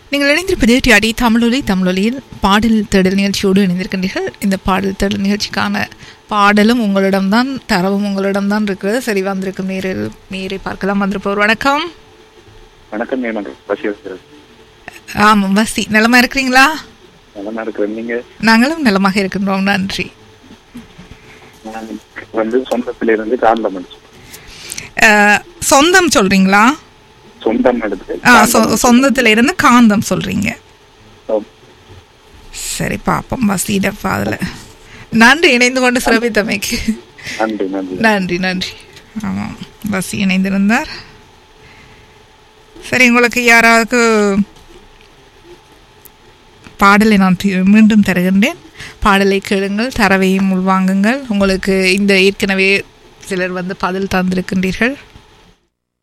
நீங்கள் இணைந்திருப்பது டிஆடி தமிழொலி தமிழொலியில் பாடல் தேடல் நிகழ்ச்சியோடு இணைந்திருக்கின்றீர்கள் இந்த பாடல் தேடல் நிகழ்ச்சிக்கான பாடலும் உங்களிடம்தான் தரவும் உங்களிடம்தான் இருக்கிறது சரி வந்திருக்கும் நேரில் நேரை பார்க்கலாம் வந்திருப்பவர் வணக்கம் வணக்கம் மேடம் பசி இருக்கிறது ஆமாம் வசி நலமா இருக்கிறீங்களா நல்லா இருக்கிறேன் நீங்க நாங்களும் நலமாக இருக்கின்றோம் நன்றி நான் வந்து சொந்தத்துல இருந்து காந்தம் எடுத்தேன் அஹ், சொந்தம் சொல்றீங்களா சொந்தம் எடுத்து ஆ சொ- சொந்தத்துல இருந்து காந்தம் சொல்றீங்க சரி பாப்போம் வசியிட பாதல நன்றி இணைந்து கொண்டு சிறப்பித்தமைக்கு நன்றி நன்றி நன்றி நன்றி ஆமாம் பஸ் இணைந்திருந்தார் சரி உங்களுக்கு யாராவது பாடலை நான் தி- மீண்டும் தருகின்றேன் பாடலை கேளுங்கள் தரவையும் உள்வாங்குங்கள் உங்களுக்கு இந்த ஏற்கனவே சிலர் வந்து பதில் தந்திருக்கின்றீர்கள்